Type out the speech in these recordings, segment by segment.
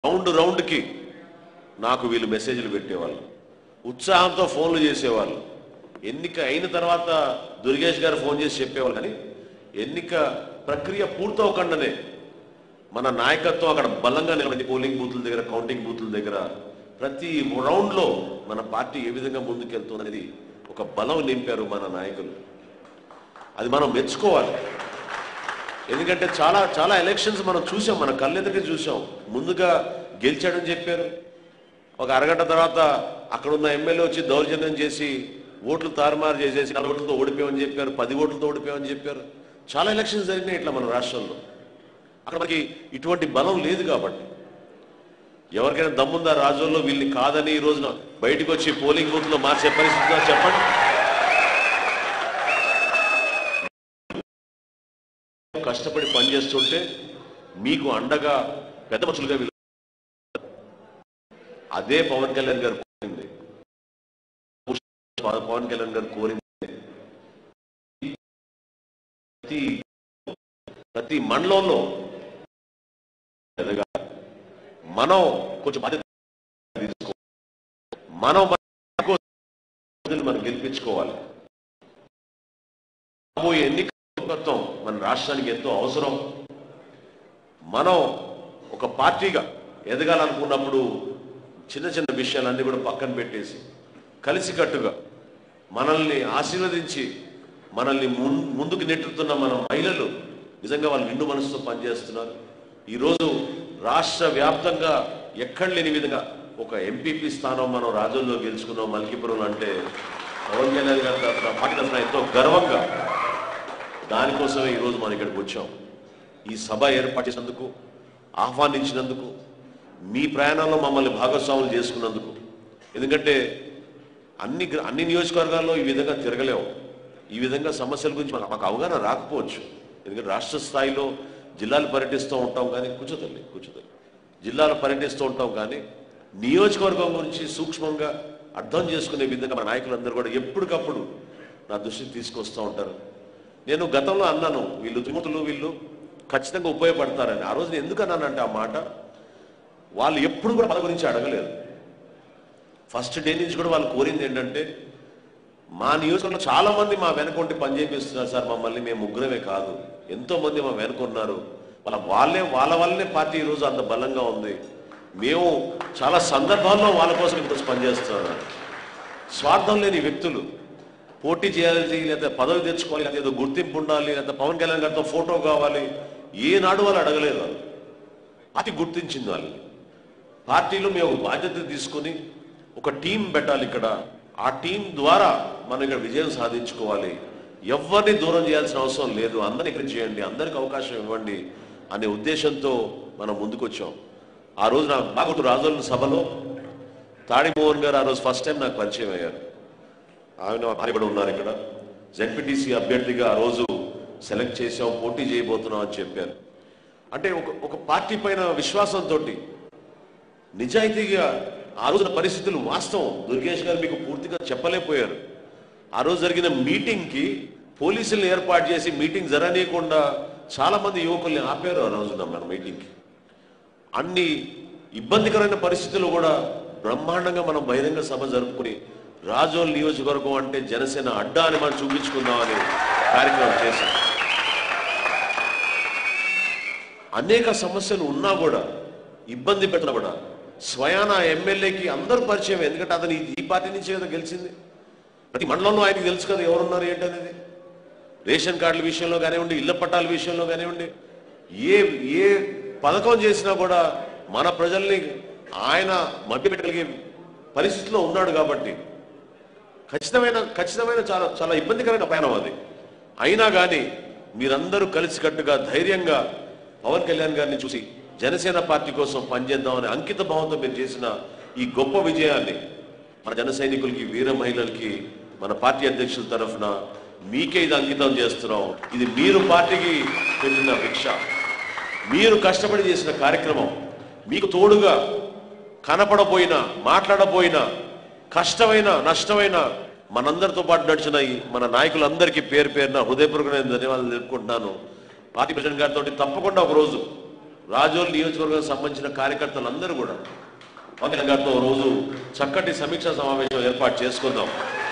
Round రౌండ్కి నాకు వీళ్ళు మెసేజ్లు పెట్టేవాళ్ళు ఉత్సాహంతో ఫోన్లు చేసేవాళ్ళు ఎన్నిక అయిన తర్వాత దుర్గేష్ గారు ఫోన్ చేసి చెప్పేవాళ్ళు కానీ ఎన్నిక ప్రక్రియ పూర్తవకుండానే మన నాయకత్వం అక్కడ బలంగా నిలబడి పోలింగ్ బూతుల దగ్గర కౌంటింగ్ బూతుల దగ్గర ప్రతి రౌండ్లో మన పార్టీ ఏ విధంగా ముందుకెళ్తుంది అనేది ఒక బలం నింపారు మన నాయకులు అది మనం మెచ్చుకోవాలి ఎందుకంటే చాలా చాలా ఎలక్షన్స్ మనం చూసాం మన కళ్ళెదుటే చూసాం ముందుగా గెలిచాడని చెప్పారు ఒక అరగంట తర్వాత అక్కడ ఉన్న ఎమ్మెల్యే వచ్చి దౌర్జన్యం చేసి ఓట్లు తారుమారు చేసేసి నాలుగు ఓట్లతో ఓడిపోయామని చెప్పారు పది ఓట్లతో ఓడిపోయామని చెప్పారు చాలా ఎలక్షన్స్ జరిగినాయి ఇట్లా మన రాష్ట్రంలో అక్కడ మనకి ఇటువంటి బలం లేదు కాబట్టి ఎవరికైనా దమ్ముందా రాజుల్లో వీళ్ళని కాదని ఈ రోజున బయటకు వచ్చి పోలింగ్ బూత్ లో మార్చే పరిస్థితి ఉందా చెప్పండి కష్టపడి పనిచేస్తుంటే మీకు అండగా పెద్ద మనుషులుగా వీళ్ళు అదే పవన్ కళ్యాణ్ గారు కోరింది పవన్ కళ్యాణ్ గారు కోరింది ప్రతి ప్రతి మండలంలో ఎదగాలి. మనం కొంచెం బాధ్యత తీసుకో మనం మన కోసం మనం గెలిపించుకోవాలి రాబోయే ఎన్నికత్వం మన రాష్ట్రానికి ఎంతో అవసరం మనం ఒక పార్టీగా ఎదగాలనుకున్నప్పుడు చిన్న చిన్న విషయాలన్నీ కూడా పక్కన పెట్టేసి కలిసికట్టుగా మనల్ని ఆశీర్వదించి మనల్ని ముం- ముందుకు నెట్టుతున్న మన మహిళలు నిజంగా వాళ్ళు నిండు మనసుతో పనిచేస్తున్నారు ఈరోజు రాష్ట్ర వ్యాప్తంగా ఎక్కడ లేని విధంగా ఒక ఎంపీపీ స్థానం మనం రాజుల్లో గెలుచుకున్నాం మల్కీపురం అంటే పవన్ కళ్యాణ్ గారి తరఫున పార్టీ తరఫున ఎంతో గర్వంగా దానికోసమే ఈరోజు మనం ఇక్కడికి వచ్చాం ఈ సభ ఏర్పాటు చేసినందుకు ఆహ్వానించినందుకు మీ ప్రయాణంలో మమ్మల్ని భాగస్వాములు చేసుకున్నందుకు ఎందుకంటే అన్ని గ్ర- అన్ని నియోజకవర్గాల్లో ఈ విధంగా తిరగలేము ఈ విధంగా సమస్యల గురించి మాకు మాకు అవగాహన రాకపోవచ్చు ఎందుకంటే రాష్ట్ర స్థాయిలో జిల్లాలు పర్యటిస్తూ ఉంటాం కానీ కూర్చోతల్లి కూర్చోతల్లి జిల్లాలు పర్యటిస్తూ ఉంటాం కానీ నియోజకవర్గం గురించి సూక్ష్మంగా అర్థం చేసుకునే విధంగా మన నాయకులందరూ కూడా ఎప్పటికప్పుడు నా దృష్టికి తీసుకొస్తూ ఉంటారు నేను గతంలో అన్నాను వీళ్ళు త్రిమూర్తులు వీళ్ళు ఖచ్చితంగా ఉపయోగపడతారని ఆ రోజు నేను ఎందుకు అన్నానంటే ఆ మాట వాళ్ళు ఎప్పుడు కూడా మన గురించి అడగలేదు ఫస్ట్ డే నుంచి కూడా వాళ్ళు కోరింది ఏంటంటే మా నియోజకవర్గంలో చాలా మంది మా వెనకొంటి పని చేపిస్తున్నారు సార్ మమ్మల్ని మేము ముగ్గురమే కాదు ఎంతో మంది మా వెనుకున్నారు వాళ్ళ వాళ్ళే వాళ్ళ వల్లనే పార్టీ ఈరోజు అంత బలంగా ఉంది మేము చాలా సందర్భాల్లో వాళ్ళ కోసం ఈరోజు పనిచేస్తున్నాం స్వార్థం లేని వ్యక్తులు పోటీ చేయాలి లేదా పదవి తెచ్చుకోవాలి లేదా ఏదో గుర్తింపు ఉండాలి లేదా పవన్ కళ్యాణ్ గారితో ఫోటో కావాలి ఏనాడు వాళ్ళు అడగలేదు వాళ్ళు పార్టీ గుర్తించింది వాళ్ళని పార్టీలో మేము ఒక బాధ్యత తీసుకొని ఒక టీం పెట్టాలి ఇక్కడ ఆ టీం ద్వారా మనం ఇక్కడ విజయం సాధించుకోవాలి ఎవరిని దూరం చేయాల్సిన అవసరం లేదు అందరిని ఇక్కడ చేయండి అందరికి అవకాశం ఇవ్వండి అనే ఉద్దేశంతో మనం ముందుకు వచ్చాం ఆ రోజు నా బాగుంటు రాజుల సభలో తాడిమోహన్ గారు ఆ రోజు ఫస్ట్ టైం నాకు పరిచయం అయ్యారు ఆయన భార్య కూడా ఉన్నారు ఇక్కడ జెడ్పీటీసీ అభ్యర్థిగా ఆ రోజు సెలెక్ట్ చేసాం పోటీ చేయబోతున్నాం అని చెప్పారు అంటే ఒక ఒక పార్టీ పైన విశ్వాసంతో నిజాయితీగా ఆ రోజున పరిస్థితులు వాస్తవం దుర్గేష్ గారు మీకు పూర్తిగా చెప్పలేకపోయారు ఆ రోజు జరిగిన మీటింగ్కి పోలీసులను ఏర్పాటు చేసి మీటింగ్ జరగనీయకుండా చాలా మంది యువకుల్ని ఆపారు ఆ రోజున మన మీటింగ్కి అన్ని ఇబ్బందికరమైన పరిస్థితులు కూడా బ్రహ్మాండంగా మనం బహిరంగ సభ జరుపుకుని రాజోల్ నియోజకవర్గం అంటే జనసేన అడ్డా అని మనం చూపించుకుందామని కార్యక్రమం చేశాం అనేక సమస్యలు ఉన్నా కూడా ఇబ్బంది పెట్టినా కూడా స్వయాన ఎమ్మెల్యేకి అందరూ పరిచయం ఎందుకంటే అతను ఈ- ఈ పార్టీ నుంచే కదా గెలిచింది ప్రతి మండలంలో ఆయనకి తెలుసు కదా ఎవరున్నారు ఏంటనేది రేషన్ కార్డుల విషయంలో కానివ్వండి ఇళ్ల పట్టాల విషయంలో కానివ్వండి ఏ ఏ పథకం చేసినా కూడా మన ప్రజల్ని ఆయన మభ్యపెట్టగలిగే పరిస్థితిలో ఉన్నాడు కాబట్టి ఖచ్చితమైన ఖచ్చితమైన చాలా చాలా ఇబ్బందికరమైన ప్రయాణం అది అయినా కానీ మీరందరూ కలిసికట్టుగా ధైర్యంగా పవన్ కళ్యాణ్ గారిని చూసి జనసేన పార్టీ కోసం పనిచేద్దామని అంకిత భావంతో మీరు చేసిన ఈ గొప్ప విజయాన్ని మన జన సైనికులకి వీర మహిళలకి మన పార్టీ అధ్యక్షుల తరఫున మీకే ఇది అంకితం చేస్తున్నాం ఇది మీరు పార్టీకి పెట్టిన భిక్ష మీరు కష్టపడి చేసిన కార్యక్రమం మీకు తోడుగా కనపడపోయినా మాట్లాడపోయినా కష్టమైన నష్టమైన మనందరితో పాటు నడిచిన ఈ మన నాయకులందరికీ పేరు పేరున హృదయపూర్వక నేను ధన్యవాదాలు తెలుపుకుంటున్నాను పార్టీ ప్రెసిడెంట్ గారితో తప్పకుండా ఒక రోజు రాజోల్ నియోజకవర్గానికి సంబంధించిన కార్యకర్తలందరూ కూడా పవన్ గారితో రోజు చక్కటి సమీక్షా సమావేశం ఏర్పాటు చేసుకుందాం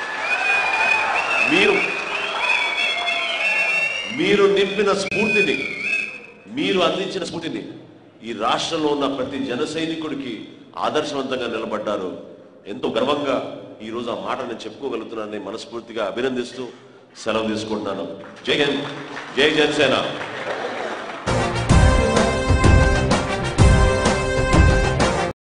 మీరు మీరు నింపిన స్ఫూర్తిని మీరు అందించిన స్ఫూర్తిని ఈ రాష్ట్రంలో ఉన్న ప్రతి జన సైనికుడికి ఆదర్శవంతంగా నిలబడ్డారు ఎంతో గర్వంగా ఈ రోజు ఆ మాట నేను చెప్పుకోగలుగుతున్నానని మనస్ఫూర్తిగా అభినందిస్తూ సెలవు తీసుకుంటున్నాను జై హింద్ జై జనసేన